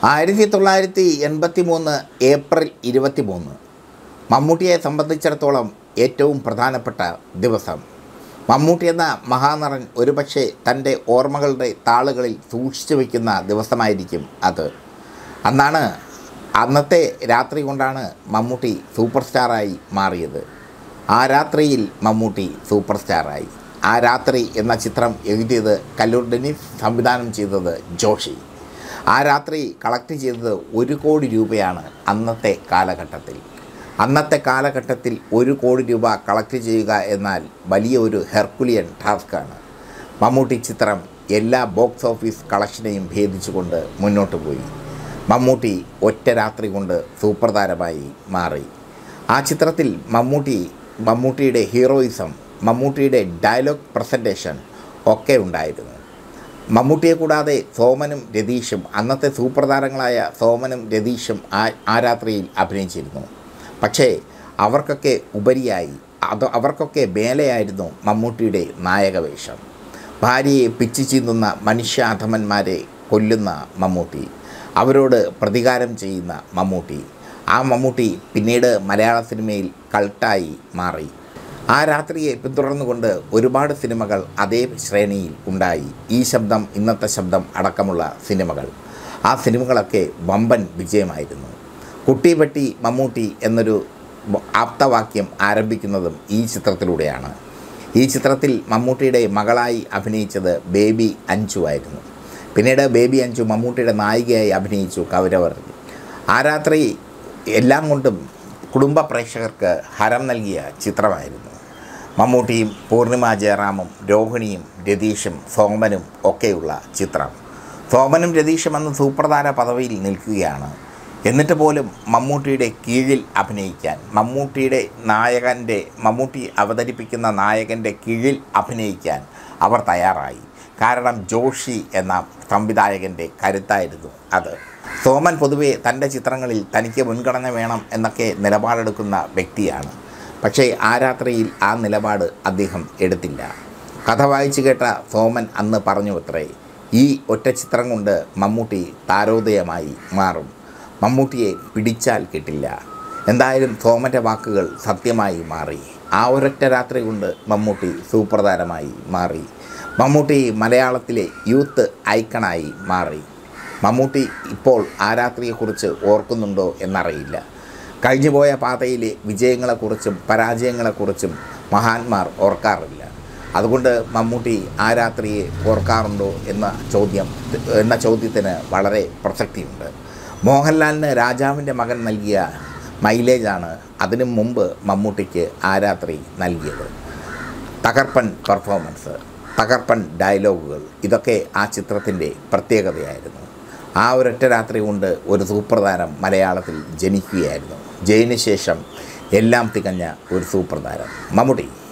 ആയിരത്തി തൊള്ളായിരത്തി എൺപത്തി മൂന്ന് ഏപ്രിൽ ഇരുപത്തി മൂന്ന് മമ്മൂട്ടിയെ സംബന്ധിച്ചിടത്തോളം ഏറ്റവും പ്രധാനപ്പെട്ട ദിവസം മമ്മൂട്ടി എന്ന മഹാനടൻ ഒരുപക്ഷെ തൻ്റെ ഓർമ്മകളുടെ താളുകളിൽ സൂക്ഷിച്ചു വയ്ക്കുന്ന ദിവസമായിരിക്കും അത് അന്നാണ് അന്നത്തെ രാത്രി കൊണ്ടാണ് മമ്മൂട്ടി സൂപ്പർ സ്റ്റാറായി മാറിയത് ആ രാത്രിയിൽ മമ്മൂട്ടി സൂപ്പർ സ്റ്റാറായി ആ രാത്രി എന്ന ചിത്രം എഴുതിയത് കല്ലൂർ ഡെന്നിസ് സംവിധാനം ചെയ്തത് ജോഷി ആ രാത്രി കളക്ട് ചെയ്തത് ഒരു കോടി രൂപയാണ് അന്നത്തെ കാലഘട്ടത്തിൽ അന്നത്തെ കാലഘട്ടത്തിൽ ഒരു കോടി രൂപ കളക്ട് ചെയ്യുക എന്നാൽ വലിയ ഒരു ഹെർക്കുലിയൻ ടാസ്ക്കാണ് മമ്മൂട്ടി ചിത്രം എല്ലാ ബോക്സ് ഓഫീസ് കളക്ഷനെയും ഭേദിച്ചുകൊണ്ട് മുന്നോട്ട് പോയി മമ്മൂട്ടി ഒറ്റ രാത്രി കൊണ്ട് സൂപ്പർ താരമായി മാറി ആ ചിത്രത്തിൽ മമ്മൂട്ടി മമ്മൂട്ടിയുടെ ഹീറോയിസം മമ്മൂട്ടിയുടെ ഡയലോഗ് പ്രസൻറ്റേഷൻ ഒക്കെ ഉണ്ടായിരുന്നു മമ്മൂട്ടിയെ കൂടാതെ സോമനും രതീഷും അന്നത്തെ സൂപ്പർ താരങ്ങളായ സോമനും രതീഷും ആ ആ രാത്രിയിൽ അഭിനയിച്ചിരുന്നു പക്ഷേ അവർക്കൊക്കെ ഉപരിയായി അത് അവർക്കൊക്കെ മേലെയായിരുന്നു മമ്മൂട്ടിയുടെ നായകവേഷം ഭാര്യയെ പിച്ചു ചീന്തുന്ന മനുഷ്യാധമന്മാരെ കൊല്ലുന്ന മമ്മൂട്ടി അവരോട് പ്രതികാരം ചെയ്യുന്ന മമ്മൂട്ടി ആ മമ്മൂട്ടി പിന്നീട് മലയാള സിനിമയിൽ കൾട്ടായി മാറി ആ രാത്രിയെ പിന്തുടർന്നുകൊണ്ട് ഒരുപാട് സിനിമകൾ അതേ ശ്രേണിയിൽ ഉണ്ടായി ഈ ശബ്ദം ഇന്നത്തെ ശബ്ദം അടക്കമുള്ള സിനിമകൾ ആ സിനിമകളൊക്കെ വമ്പൻ വിജയമായിരുന്നു കുട്ടിപെട്ടി മമ്മൂട്ടി എന്നൊരു ആപ്തവാക്യം ആരംഭിക്കുന്നതും ഈ ചിത്രത്തിലൂടെയാണ് ഈ ചിത്രത്തിൽ മമ്മൂട്ടിയുടെ മകളായി അഭിനയിച്ചത് ബേബി അഞ്ചു ആയിരുന്നു പിന്നീട് ബേബി അഞ്ചു മമ്മൂട്ടിയുടെ നായികയായി അഭിനയിച്ചു കൗരവർ ആ രാത്രി എല്ലാം കൊണ്ടും കുടുംബ പ്രേക്ഷകർക്ക് ഹരം നൽകിയ ചിത്രമായിരുന്നു മമ്മൂട്ടിയും പൂർണിമ ജയറാമും രോഹിണിയും രതീഷും സോമനും ഒക്കെയുള്ള ചിത്രം സോമനും രതീഷും അന്ന് സൂപ്രധാന പദവിയിൽ നിൽക്കുകയാണ് എന്നിട്ട് പോലും മമ്മൂട്ടിയുടെ കീഴിൽ അഭിനയിക്കാൻ മമ്മൂട്ടിയുടെ നായകൻ്റെ മമ്മൂട്ടി അവതരിപ്പിക്കുന്ന നായകൻ്റെ കീഴിൽ അഭിനയിക്കാൻ അവർ തയ്യാറായി കാരണം ജോഷി എന്ന സംവിധായകൻ്റെ കരുത്തായിരുന്നു അത് സോമൻ പൊതുവെ തൻ്റെ ചിത്രങ്ങളിൽ തനിക്ക് മുൻഗണന വേണം എന്നൊക്കെ നിലപാടെടുക്കുന്ന വ്യക്തിയാണ് പക്ഷേ ആ രാത്രിയിൽ ആ നിലപാട് അദ്ദേഹം എടുത്തില്ല കഥ വായിച്ചു കേട്ട സോമൻ അന്ന് പറഞ്ഞു അത്രേ ഈ ഒറ്റ ചിത്രം കൊണ്ട് മമ്മൂട്ടി താരോദയമായി മാറും മമ്മൂട്ടിയെ പിടിച്ചാൽ കിട്ടില്ല എന്തായാലും സോമൻ്റെ വാക്കുകൾ സത്യമായി മാറി ആ ഒരൊറ്റ രാത്രി കൊണ്ട് മമ്മൂട്ടി സൂപ്പർ താരമായി മാറി മമ്മൂട്ടി മലയാളത്തിലെ യൂത്ത് ഐക്കണായി മാറി മമ്മൂട്ടി ഇപ്പോൾ ആ രാത്രിയെക്കുറിച്ച് ഓർക്കുന്നുണ്ടോ എന്നറിയില്ല കഴിഞ്ഞുപോയ പാതയിലെ വിജയങ്ങളെക്കുറിച്ചും പരാജയങ്ങളെക്കുറിച്ചും മഹാന്മാർ ഓർക്കാറില്ല അതുകൊണ്ട് മമ്മൂട്ടി ആ രാത്രിയെ ഓർക്കാറുണ്ടോ എന്ന ചോദ്യം എന്ന ചോദ്യത്തിന് വളരെ പ്രസക്തിയുണ്ട് മോഹൻലാലിന് രാജാവിൻ്റെ മകൻ നൽകിയ മൈലേജാണ് അതിനു മുമ്പ് മമ്മൂട്ടിക്ക് ആ രാത്രി നൽകിയത് തകർപ്പൻ പെർഫോമൻസ് തകർപ്പൻ ഡയലോഗുകൾ ഇതൊക്കെ ആ ചിത്രത്തിൻ്റെ പ്രത്യേകതയായിരുന്നു ആ ഒരൊറ്റ രാത്രി കൊണ്ട് ഒരു സൂപ്പർ താരം മലയാളത്തിൽ ജനിക്കുകയായിരുന്നു ജയിന് ശേഷം എല്ലാം തികഞ്ഞ ഒരു സൂപ്പർ താരം മമ്മൂട്ടി